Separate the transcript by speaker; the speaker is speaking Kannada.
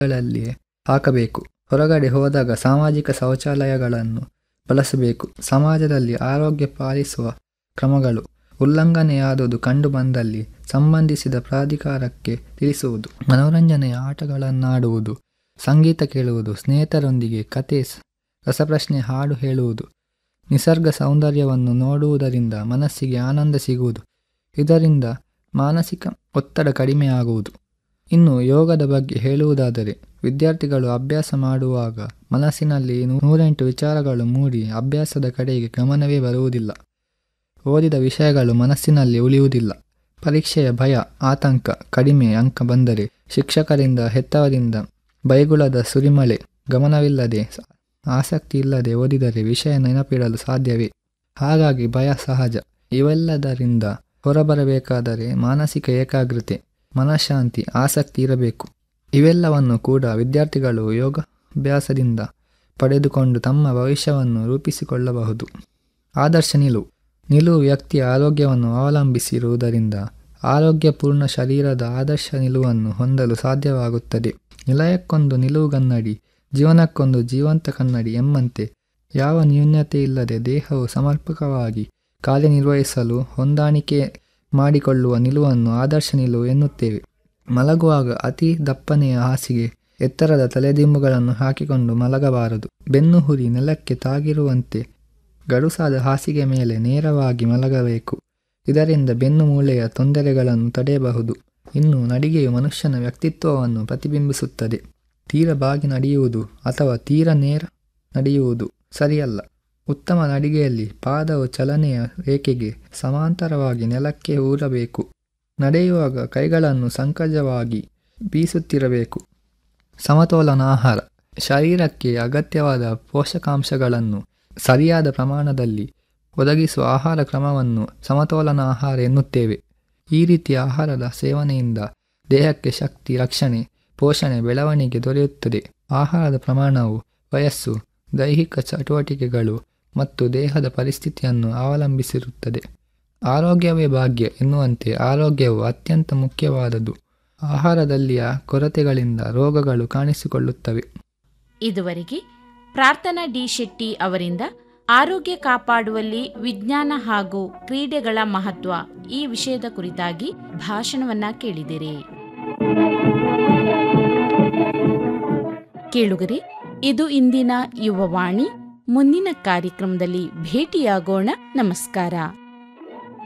Speaker 1: ಮನೆಗಳಲ್ಲಿ ಹಾಕಬೇಕು ಹೊರಗಡೆ ಹೋದಾಗ ಸಾಮಾಜಿಕ ಶೌಚಾಲಯಗಳನ್ನು ಬಳಸಬೇಕು ಸಮಾಜದಲ್ಲಿ ಆರೋಗ್ಯ ಪಾಲಿಸುವ ಕ್ರಮಗಳು ಉಲ್ಲಂಘನೆಯಾದುದು ಕಂಡು ಬಂದಲ್ಲಿ ಸಂಬಂಧಿಸಿದ ಪ್ರಾಧಿಕಾರಕ್ಕೆ ತಿಳಿಸುವುದು ಮನೋರಂಜನೆಯ ಆಟಗಳನ್ನಾಡುವುದು ಸಂಗೀತ ಕೇಳುವುದು ಸ್ನೇಹಿತರೊಂದಿಗೆ ಕತೆ ರಸಪ್ರಶ್ನೆ ಹಾಡು ಹೇಳುವುದು ನಿಸರ್ಗ ಸೌಂದರ್ಯವನ್ನು ನೋಡುವುದರಿಂದ ಮನಸ್ಸಿಗೆ ಆನಂದ ಸಿಗುವುದು ಇದರಿಂದ ಮಾನಸಿಕ ಒತ್ತಡ ಕಡಿಮೆಯಾಗುವುದು ಇನ್ನು ಯೋಗದ ಬಗ್ಗೆ ಹೇಳುವುದಾದರೆ ವಿದ್ಯಾರ್ಥಿಗಳು ಅಭ್ಯಾಸ ಮಾಡುವಾಗ ಮನಸ್ಸಿನಲ್ಲಿ ನೂರೆಂಟು ವಿಚಾರಗಳು ಮೂಡಿ ಅಭ್ಯಾಸದ ಕಡೆಗೆ ಗಮನವೇ ಬರುವುದಿಲ್ಲ ಓದಿದ ವಿಷಯಗಳು ಮನಸ್ಸಿನಲ್ಲಿ ಉಳಿಯುವುದಿಲ್ಲ ಪರೀಕ್ಷೆಯ ಭಯ ಆತಂಕ ಕಡಿಮೆ ಅಂಕ ಬಂದರೆ ಶಿಕ್ಷಕರಿಂದ ಹೆತ್ತವರಿಂದ ಬೈಗುಳದ ಸುರಿಮಳೆ ಗಮನವಿಲ್ಲದೆ ಆಸಕ್ತಿ ಇಲ್ಲದೆ ಓದಿದರೆ ವಿಷಯ ನೆನಪಿಡಲು ಸಾಧ್ಯವೇ ಹಾಗಾಗಿ ಭಯ ಸಹಜ ಇವೆಲ್ಲದರಿಂದ ಹೊರಬರಬೇಕಾದರೆ ಮಾನಸಿಕ ಏಕಾಗ್ರತೆ ಮನಃಶಾಂತಿ ಆಸಕ್ತಿ ಇರಬೇಕು ಇವೆಲ್ಲವನ್ನು ಕೂಡ ವಿದ್ಯಾರ್ಥಿಗಳು ಯೋಗಾಭ್ಯಾಸದಿಂದ ಪಡೆದುಕೊಂಡು ತಮ್ಮ ಭವಿಷ್ಯವನ್ನು ರೂಪಿಸಿಕೊಳ್ಳಬಹುದು ಆದರ್ಶ ನಿಲುವು ನಿಲುವು ವ್ಯಕ್ತಿಯ ಆರೋಗ್ಯವನ್ನು ಅವಲಂಬಿಸಿರುವುದರಿಂದ ಆರೋಗ್ಯಪೂರ್ಣ ಶರೀರದ ಆದರ್ಶ ನಿಲುವನ್ನು ಹೊಂದಲು ಸಾಧ್ಯವಾಗುತ್ತದೆ ನಿಲಯಕ್ಕೊಂದು ನಿಲುವುಗನ್ನಡಿ ಜೀವನಕ್ಕೊಂದು ಜೀವಂತ ಕನ್ನಡಿ ಎಂಬಂತೆ ಯಾವ ನ್ಯೂನ್ಯತೆ ಇಲ್ಲದೆ ದೇಹವು ಸಮರ್ಪಕವಾಗಿ ಕಾರ್ಯನಿರ್ವಹಿಸಲು ಹೊಂದಾಣಿಕೆ ಮಾಡಿಕೊಳ್ಳುವ ನಿಲುವನ್ನು ಆದರ್ಶ ನಿಲುವು ಎನ್ನುತ್ತೇವೆ ಮಲಗುವಾಗ ಅತಿ ದಪ್ಪನೆಯ ಹಾಸಿಗೆ ಎತ್ತರದ ತಲೆದಿಂಬುಗಳನ್ನು ಹಾಕಿಕೊಂಡು ಮಲಗಬಾರದು ಬೆನ್ನು ಹುರಿ ನೆಲಕ್ಕೆ ತಾಗಿರುವಂತೆ ಗಡುಸಾದ ಹಾಸಿಗೆ ಮೇಲೆ ನೇರವಾಗಿ ಮಲಗಬೇಕು ಇದರಿಂದ ಬೆನ್ನು ಮೂಳೆಯ ತೊಂದರೆಗಳನ್ನು ತಡೆಯಬಹುದು ಇನ್ನು ನಡಿಗೆಯು ಮನುಷ್ಯನ ವ್ಯಕ್ತಿತ್ವವನ್ನು ಪ್ರತಿಬಿಂಬಿಸುತ್ತದೆ ತೀರ ಬಾಗಿ ನಡೆಯುವುದು ಅಥವಾ ತೀರ ನೇರ ನಡೆಯುವುದು ಸರಿಯಲ್ಲ ಉತ್ತಮ ನಡಿಗೆಯಲ್ಲಿ ಪಾದವು ಚಲನೆಯ ರೇಖೆಗೆ ಸಮಾಂತರವಾಗಿ ನೆಲಕ್ಕೆ ಊರಬೇಕು ನಡೆಯುವಾಗ ಕೈಗಳನ್ನು ಸಂಕಜವಾಗಿ ಬೀಸುತ್ತಿರಬೇಕು ಸಮತೋಲನ ಆಹಾರ ಶರೀರಕ್ಕೆ ಅಗತ್ಯವಾದ ಪೋಷಕಾಂಶಗಳನ್ನು ಸರಿಯಾದ ಪ್ರಮಾಣದಲ್ಲಿ ಒದಗಿಸುವ ಆಹಾರ ಕ್ರಮವನ್ನು ಸಮತೋಲನ ಆಹಾರ ಎನ್ನುತ್ತೇವೆ ಈ ರೀತಿಯ ಆಹಾರದ ಸೇವನೆಯಿಂದ ದೇಹಕ್ಕೆ ಶಕ್ತಿ ರಕ್ಷಣೆ ಪೋಷಣೆ ಬೆಳವಣಿಗೆ ದೊರೆಯುತ್ತದೆ ಆಹಾರದ ಪ್ರಮಾಣವು ವಯಸ್ಸು ದೈಹಿಕ ಚಟುವಟಿಕೆಗಳು ಮತ್ತು ದೇಹದ ಪರಿಸ್ಥಿತಿಯನ್ನು ಅವಲಂಬಿಸಿರುತ್ತದೆ ಆರೋಗ್ಯವೇ ಭಾಗ್ಯ ಎನ್ನುವಂತೆ ಆರೋಗ್ಯವು ಅತ್ಯಂತ ಮುಖ್ಯವಾದದು ಆಹಾರದಲ್ಲಿಯ ಕೊರತೆಗಳಿಂದ ರೋಗಗಳು ಕಾಣಿಸಿಕೊಳ್ಳುತ್ತವೆ
Speaker 2: ಇದುವರೆಗೆ ಪ್ರಾರ್ಥನಾ ಡಿ ಶೆಟ್ಟಿ ಅವರಿಂದ ಆರೋಗ್ಯ ಕಾಪಾಡುವಲ್ಲಿ ವಿಜ್ಞಾನ ಹಾಗೂ ಕ್ರೀಡೆಗಳ ಮಹತ್ವ ಈ ವಿಷಯದ ಕುರಿತಾಗಿ ಭಾಷಣವನ್ನ ಕೇಳಿದಿರಿ ಕೇಳುಗರೆ ಇದು ಇಂದಿನ ಯುವವಾಣಿ ಮುಂದಿನ ಕಾರ್ಯಕ್ರಮದಲ್ಲಿ ಭೇಟಿಯಾಗೋಣ ನಮಸ್ಕಾರ